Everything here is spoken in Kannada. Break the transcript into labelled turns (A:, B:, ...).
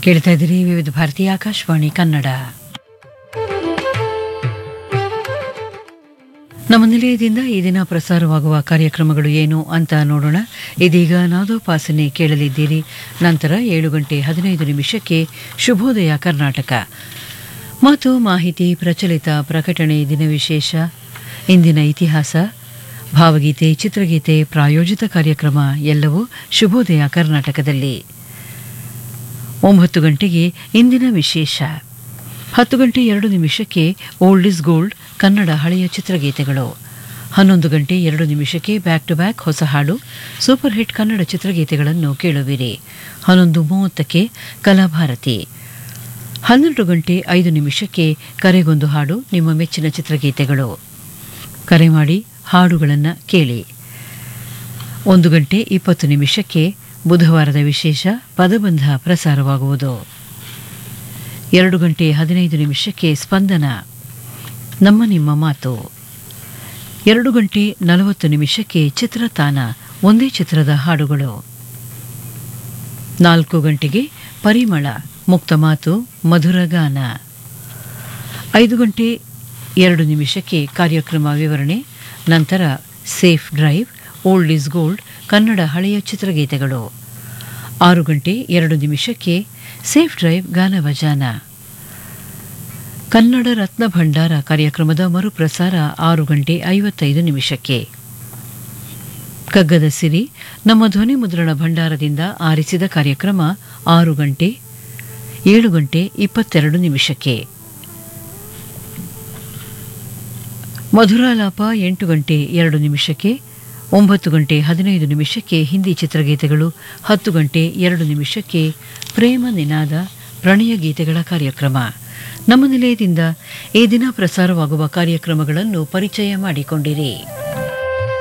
A: ಕೇಳ್ತಾ ಇದ್ದೀರಿ ವಿವಿಧ ಭಾರತಿ ಆಕಾಶವಾಣಿ ಕನ್ನಡ ನಮ್ಮ ನಿಲಯದಿಂದ ಈ ದಿನ ಪ್ರಸಾರವಾಗುವ ಕಾರ್ಯಕ್ರಮಗಳು ಏನು ಅಂತ ನೋಡೋಣ ಇದೀಗ ನಾದೋಪಾಸನೆ ಕೇಳಲಿದ್ದೀರಿ ನಂತರ ಏಳು ಗಂಟೆ ಹದಿನೈದು ನಿಮಿಷಕ್ಕೆ ಶುಭೋದಯ ಕರ್ನಾಟಕ ಮಾತು ಮಾಹಿತಿ ಪ್ರಚಲಿತ ಪ್ರಕಟಣೆ ದಿನ ವಿಶೇಷ ಇಂದಿನ ಇತಿಹಾಸ ಭಾವಗೀತೆ ಚಿತ್ರಗೀತೆ ಪ್ರಾಯೋಜಿತ ಕಾರ್ಯಕ್ರಮ ಎಲ್ಲವೂ ಶುಭೋದಯ ಕರ್ನಾಟಕದಲ್ಲಿ ಒಂಬತ್ತು ಗಂಟೆಗೆ ಇಂದಿನ ವಿಶೇಷ ಹತ್ತು ಗಂಟೆ ಎರಡು ನಿಮಿಷಕ್ಕೆ ಓಲ್ಡ್ ಇಸ್ ಗೋಲ್ಡ್ ಕನ್ನಡ ಹಳೆಯ ಚಿತ್ರಗೀತೆಗಳು ಹನ್ನೊಂದು ಗಂಟೆ ಎರಡು ನಿಮಿಷಕ್ಕೆ ಬ್ಯಾಕ್ ಟು ಬ್ಯಾಕ್ ಹೊಸ ಹಾಡು ಸೂಪರ್ ಹಿಟ್ ಕನ್ನಡ ಚಿತ್ರಗೀತೆಗಳನ್ನು ಕೇಳುವಿರಿ ಹನ್ನೊಂದು ಮೂವತ್ತಕ್ಕೆ ಕಲಾಭಾರತಿ ಹನ್ನೆರಡು ಗಂಟೆ ಐದು ನಿಮಿಷಕ್ಕೆ ಕರೆಗೊಂದು ಹಾಡು ನಿಮ್ಮ ಮೆಚ್ಚಿನ ಚಿತ್ರಗೀತೆಗಳು ಕರೆ ಮಾಡಿ ಹಾಡುಗಳನ್ನು ಕೇಳಿ ಒಂದು ಗಂಟೆ ಇಪ್ಪತ್ತು ನಿಮಿಷಕ್ಕೆ ಬುಧವಾರದ ವಿಶೇಷ ಪದಬಂಧ ಪ್ರಸಾರವಾಗುವುದು ಎರಡು ಗಂಟೆ ಹದಿನೈದು ನಿಮಿಷಕ್ಕೆ ಸ್ಪಂದನ ನಮ್ಮ ನಿಮ್ಮ ಮಾತು ಎರಡು ಗಂಟೆ ನಲವತ್ತು ನಿಮಿಷಕ್ಕೆ ಚಿತ್ರತಾನ ಒಂದೇ ಚಿತ್ರದ ಹಾಡುಗಳು ನಾಲ್ಕು ಗಂಟೆಗೆ ಪರಿಮಳ ಮುಕ್ತ ಮಾತು ಮಧುರ ಗಾನ ಐದು ಗಂಟೆ ಎರಡು ನಿಮಿಷಕ್ಕೆ ಕಾರ್ಯಕ್ರಮ ವಿವರಣೆ ನಂತರ safe drive old is gold Kannada ಹಳೆಯ ಚಿತ್ರಗೀತೆಗಳು ಆರು ಗಂಟೆ ಎರಡು ನಿಮಿಷಕ್ಕೆ ಸೇಫ್ ಡ್ರೈವ್ ಗಾನವಜಾನ ಕನ್ನಡ ರತ್ನ ಭಂಡಾರ ಕಾರ್ಯಕ್ರಮದ ಮರುಪ್ರಸಾರ ಆರು ಗಂಟೆ ಐವತ್ತೈದು ನಿಮಿಷಕ್ಕೆ ಕಗ್ಗದ ಸಿರಿ ನಮ್ಮ ಧ್ವನಿ ಮುದ್ರಣ ಭಂಡಾರದಿಂದ ಆರಿಸಿದ ಕಾರ್ಯಕ್ರಮ ಆರು ಗಂಟೆ ಏಳು ಗಂಟೆ ಇಪ್ಪತ್ತೆರಡು ನಿಮಿಷಕ್ಕೆ ಮಧುರಾಲಾಪ ಎಂಟು ಗಂಟೆ ಎರಡು ನಿಮಿಷಕ್ಕೆ ಒಂಬತ್ತು ಗಂಟೆ ಹದಿನೈದು ನಿಮಿಷಕ್ಕೆ ಹಿಂದಿ ಚಿತ್ರಗೀತೆಗಳು ಹತ್ತು ಗಂಟೆ ಎರಡು ನಿಮಿಷಕ್ಕೆ ಪ್ರೇಮ ನಿನಾದ ಪ್ರಣಯ ಗೀತೆಗಳ ಕಾರ್ಯಕ್ರಮ ನಮ್ಮ ನಿಲಯದಿಂದ ಈ ದಿನ ಪ್ರಸಾರವಾಗುವ ಕಾರ್ಯಕ್ರಮಗಳನ್ನು ಪರಿಚಯ ಮಾಡಿಕೊಂಡಿರಿ